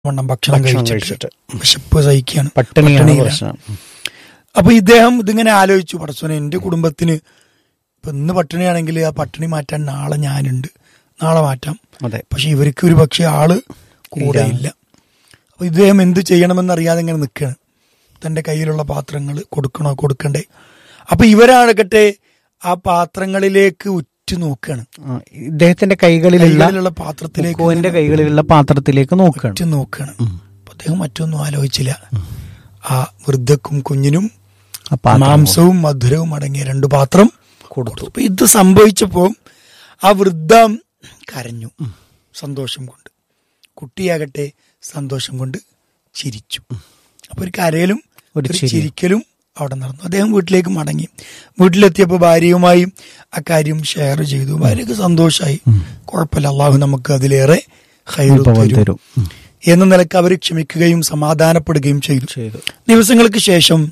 വണ്ണം ഭക്ഷണം ഭക്ഷണം കഴിച്ചിട്ട് കഴിച്ചിട്ട്. വിശപ്പ് സഹിക്കുകയാണ് പട്ടിണിയാണ് പട്ടിണിയിലാണ്. പ്രശ്നം അപ്പൊ ഇദ്ദേഹം ഇതിങ്ങനെ ആലോചിച്ചു പടച്ചോനെ എന്റെ കുടുംബത്തിന് ഇപ്പൊ ഇന്ന് പട്ടിണിയാണെങ്കിൽ ആ പട്ടിണി മാറ്റാൻ നാളെ ഞാനുണ്ട് നാളെ മാറ്റാം അതെ പക്ഷെ ഇവർക്ക് ഒരു പക്ഷെ ആള് കൂടെ ഇല്ല അപ്പൊ ഇദ്ദേഹം എന്ത് ചെയ്യണമെന്ന് അറിയാതെ ഇങ്ങനെ നിൽക്കുകയാണ് തന്റെ കയ്യിലുള്ള പാത്രങ്ങൾ കൊടുക്കണോ കൊടുക്കണ്ടേ അപ്പൊ ഇവരാകട്ടെ ആ പാത്രങ്ങളിലേക്ക് ഉറ്റു നോക്കുകയാണ് ആ, ഇദ്ദേഹത്തിന്റെ കൈകളിലുള്ള കൈകളിലുള്ള പാത്രത്തിലേക്ക് മുക്കുവന്റെ കൈകളിലുള്ള പാത്രത്തിലേക്ക് നോക്കുകയാണ് ഉറ്റു നോക്കുകയാണ് അപ്പൊ അദ്ദേഹം മറ്റൊന്നും ആലോചിച്ചില്ല ആ വൃദ്ധക്കും കുഞ്ഞിനും ആ പാത്രം മാംസവും മധുരവും അടങ്ങിയ രണ്ടു പാത്രം കൊടുത്തു അപ്പൊ ഇത് സംഭവിച്ചപ്പോ ആ വൃദ്ധ കരഞ്ഞു സന്തോഷം കൊണ്ട് കുട്ടിയാകട്ടെ സന്തോഷം കൊണ്ട് ചിരിച്ചു അപ്പൊ ഒരു കരയിലും ഒരു ഒരു ചിരി. ചിരിക്കലും അവിടെ നടന്നു അദ്ദേഹം വീട്ടിലേക്ക് മടങ്ങി വീട്ടിലെത്തിയപ്പോൾ ഭാര്യയുമായി അക്കാര്യം ഷെയർ ചെയ്തു ഭാര്യക്ക് സന്തോഷമായി കുഴപ്പമില്ല അള്ളാഹു നമുക്ക് അതിലേറെ ഹൈറ് വിഭവം തരും തരും ഉം. എന്ന നിലക്ക് അവർ ക്ഷമിക്കുകയും സമാധാനപ്പെടുകയും ചെയ്തു ചെയ്തു ദിവസങ്ങൾക്ക് ശേഷം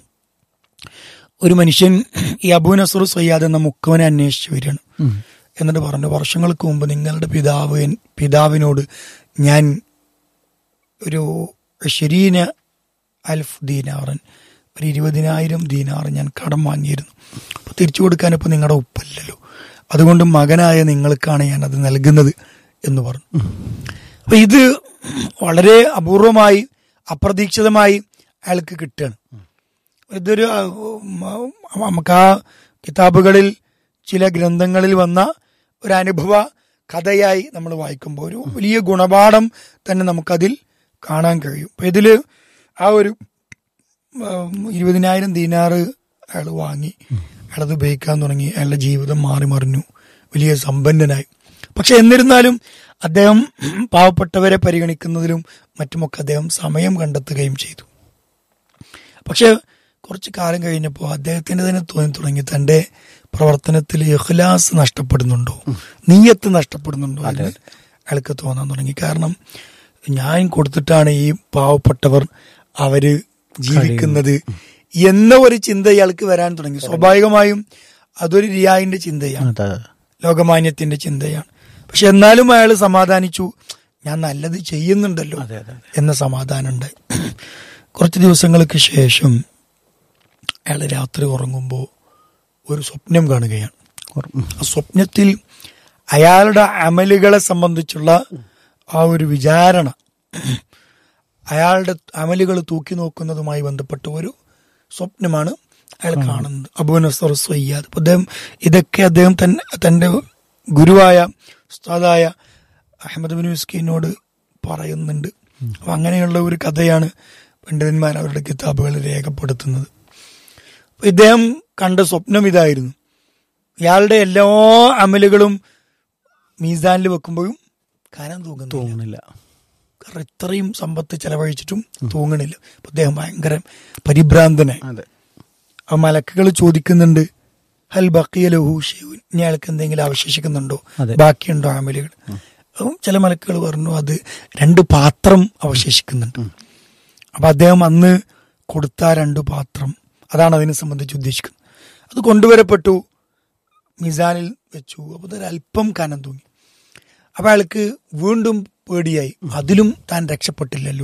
ഒരു മനുഷ്യൻ ഈ അബൂ നസറു സയ്യാദ് എന്ന മുക്കവനെ അന്വേഷിച്ചു വരികയാണ് ഉം. എന്നിട്ട് പറഞ്ഞു വർഷങ്ങൾക്ക് മുമ്പ് നിങ്ങളുടെ പിതാവ് എൻ- പിതാവിനോട് ഞാൻ ഒരു ഷെരീന അൽഫ് ദീനാറൻ ഒരു ഇരുപതിനായിരം ദീനാർ ഞാൻ കടം വാങ്ങിയിരുന്നു അപ്പൊ തിരിച്ചു കൊടുക്കാൻ ഇപ്പൊ നിങ്ങളുടെ ഉപ്പല്ലല്ലോ അതുകൊണ്ട് മകനായ നിങ്ങൾക്കാണ് ഞാൻ അത് നൽകുന്നത് എന്ന് പറഞ്ഞു അപ്പൊ ഇത് വളരെ അപൂർവമായി അപ്രതീക്ഷിതമായി അയാൾക്ക് കിട്ടുകയാണ് ഇതൊരു ആ, ഉം, ആ, നമുക്ക് ആ കിതാബുകളിൽ ചില ഗ്രന്ഥങ്ങളിൽ വന്ന ഒരു അനുഭവ കഥയായി നമ്മൾ വായിക്കുമ്പോൾ ഒരു വലിയ ഗുണപാഠം തന്നെ നമുക്കതിൽ കാണാൻ കഴിയും അപ്പൊ ഇതില് ആ ഒരു ഉം, ഇരുപതിനായിരം ദീനാറ് അയാൾ വാങ്ങി അയാളത് ഉപയോഗിക്കാൻ തുടങ്ങി അയാളുടെ ജീവിതം മാറി മറിഞ്ഞു വലിയ സമ്പന്നനായി പക്ഷെ എന്നിരുന്നാലും അദ്ദേഹം പാവപ്പെട്ടവരെ പരിഗണിക്കുന്നതിലും മറ്റുമൊക്കെ അദ്ദേഹം സമയം കണ്ടെത്തുകയും ചെയ്തു പക്ഷെ കുറച്ച് കാലം കഴിഞ്ഞപ്പോൾ അദ്ദേഹത്തിന് തന്നെ തോന്നി തുടങ്ങി തന്റെ പ്രവർത്തനത്തിൽ ഇഖ്ലാസ് നഷ്ടപ്പെടുന്നുണ്ടോ നീയത്ത് നഷ്ടപ്പെടുന്നുണ്ടോ എന്ന് അയാൾക്ക് തോന്നാൻ തുടങ്ങി കാരണം ഞാൻ കൊടുത്തിട്ടാണ് ഈ പാവപ്പെട്ടവർ അവര് ജീവിക്കുന്നത് എന്ന ഒരു ചിന്ത ഇയാൾക്ക് വരാൻ തുടങ്ങി സ്വാഭാവികമായും അതൊരു റിയായിന്റെ ചിന്തയാണ് അതെ ലോകമാന്യത്തിന്റെ ചിന്തയാണ് പക്ഷെ എന്നാലും അയാൾ സമാധാനിച്ചു ഞാൻ നല്ലത് ചെയ്യുന്നുണ്ടല്ലോ അതെ, അതെ, എന്ന സമാധാനം ഉണ്ടായി കുറച്ച് ദിവസങ്ങൾക്ക് ശേഷം അയാൾ രാത്രി ഉറങ്ങുമ്പോൾ ഒരു സ്വപ്നം കാണുകയാണ് ഉം. ആ സ്വപ്നത്തിൽ അയാളുടെ അമലുകളെ സംബന്ധിച്ചുള്ള ആ ഒരു വിചാരണ അയാളുടെ അമലുകൾ തൂക്കി നോക്കുന്നതുമായി ബന്ധപ്പെട്ട ഒരു സ്വപ്നമാണ് അയാൾ കാണുന്നത് അബൂ നസർ സയ്യാദ് അപ്പൊ അദ്ദേഹം ഇതൊക്കെ അദ്ദേഹം തന്നെ തന്റെ ഗുരുവായ ഉസ്താദായ അഹമ്മദ് ബിൻ മിസ്കിനോട് പറയുന്നുണ്ട് അപ്പൊ അങ്ങനെയുള്ള ഒരു കഥയാണ് പണ്ഡിതന്മാർ അവരുടെ കിതാബുകളിൽ രേഖപ്പെടുത്തുന്നത് അപ്പൊ ഇദ്ദേഹം കണ്ട സ്വപ്നം ഇതായിരുന്നു ഇയാളുടെ എല്ലാ അമലുകളും മീസാനിൽ വെക്കുമ്പോഴും കനം തൂങ്ങുന്നു തോന്നുന്നില്ല കാരണം ഇത്രയും സമ്പത്ത് ചെലവഴിച്ചിട്ടും തൂങ്ങണില്ല അപ്പൊ അദ്ദേഹം ഭയങ്കര പരിഭ്രാന്തനായി അതെ ആ മലക്കുകൾ ചോദിക്കുന്നുണ്ട് ഹൽ ബക്കിയ ലഹു ഷെയ്ഉൻ. ഇനി അയാൾക്ക് എന്തെങ്കിലും അവശേഷിക്കുന്നുണ്ടോ അതെ. ബാക്കിയുണ്ടോ അമലുകൾ അപ്പം ചില മലക്കുകൾ പറഞ്ഞു അത് രണ്ട് പാത്രം അവശേഷിക്കുന്നുണ്ട് അപ്പൊ അദ്ദേഹം അന്ന് കൊടുത്ത ആ രണ്ട് പാത്രം അതാണ് അതിനെ സംബന്ധിച്ച് ഉദ്ദേശിക്കുന്നത് അത് കൊണ്ടുവരപ്പെട്ടു മിസാനിൽ വെച്ചു അപ്പൊ അതൊരു അല്പം കനം തൂങ്ങി അപ്പൊ അയാൾക്ക് വീണ്ടും പേടിയായി അതിലും താൻ രക്ഷപ്പെട്ടില്ലല്ലോ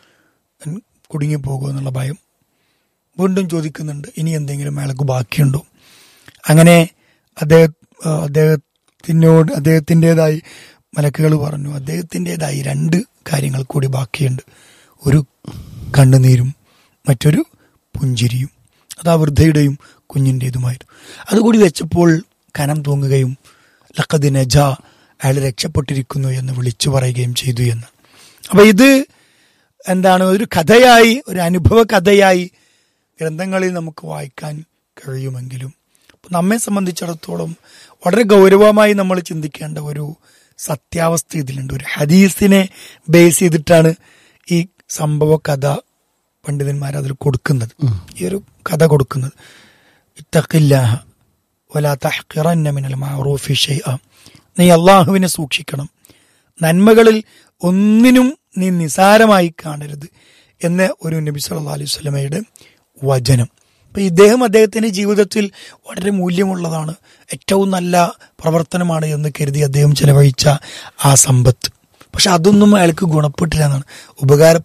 താൻ കുടുങ്ങിപ്പോകുമോ എന്നുള്ള ഭയം വീണ്ടും ചോദിക്കുന്നുണ്ട് ഇനി എന്തെങ്കിലും അയാൾക്ക് ബാക്കിയുണ്ടോ അങ്ങനെ അദ്ദേഹം ആ, അദ്ദേഹത്തിനോട് അദ്ദേഹത്തിൻ്റെതായി മലക്കുകൾ പറഞ്ഞു അദ്ദേഹത്തിൻ്റെതായി രണ്ട് കാര്യങ്ങൾ കൂടി ബാക്കിയുണ്ട് ഒരു കണ്ണുനീരും മറ്റൊരു പുഞ്ചിരിയും അത് ആ വൃദ്ധയുടെയും കുഞ്ഞിൻ്റെതുമായിരുന്നു അതുകൂടി വെച്ചപ്പോൾ കനം തൂങ്ങുകയും ലഖദ് നജ അയാൾ രക്ഷപ്പെട്ടിരിക്കുന്നു എന്ന് വിളിച്ചു പറയുകയും ചെയ്തു എന്ന് അപ്പൊ ഇത് എന്താണ് ഒരു കഥയായി ഒരു അനുഭവ കഥയായി ഗ്രന്ഥങ്ങളിൽ നമുക്ക് വായിക്കാൻ കഴിയുമെങ്കിലും ഇപ്പൊ നമ്മെ സംബന്ധിച്ചിടത്തോളം വളരെ ഗൗരവമായി നമ്മൾ ചിന്തിക്കേണ്ട ഒരു സത്യാവസ്ഥ ഇതിലുണ്ട് ഒരു ഹദീസിനെ ബേസ് ചെയ്തിട്ടാണ് ഈ സംഭവ കഥ പണ്ഡിതന്മാർ അതിൽ കൊടുക്കുന്നത് ഈ ഒരു കഥ കൊടുക്കുന്നത് ഇത്തഖില്ലാഹ വലാ തഹ്ഖിറന്ന മിനൽ മഅറൂഫി ഷൈഅ നീ അള്ളാഹുവിനെ സൂക്ഷിക്കണം നന്മകളിൽ ഒന്നിനും നീ നിസാരമായി കാണരുത് എന്ന് ഒരു നബി സല്ലല്ലാഹു അലൈഹി വസല്ലമയുടെ വചനം അപ്പൊ ഇദ്ദേഹം അദ്ദേഹത്തിന്റെ ജീവിതത്തിൽ വളരെ മൂല്യമുള്ളതാണ് ഏറ്റവും നല്ല പ്രവർത്തനമാണ് എന്ന് കരുതി അദ്ദേഹം ചെലവഴിച്ച ആ സമ്പത്ത് പക്ഷെ അതൊന്നും അയാൾക്ക് ഗുണപ്പെട്ടില്ല എന്നാണ് ഉപകാര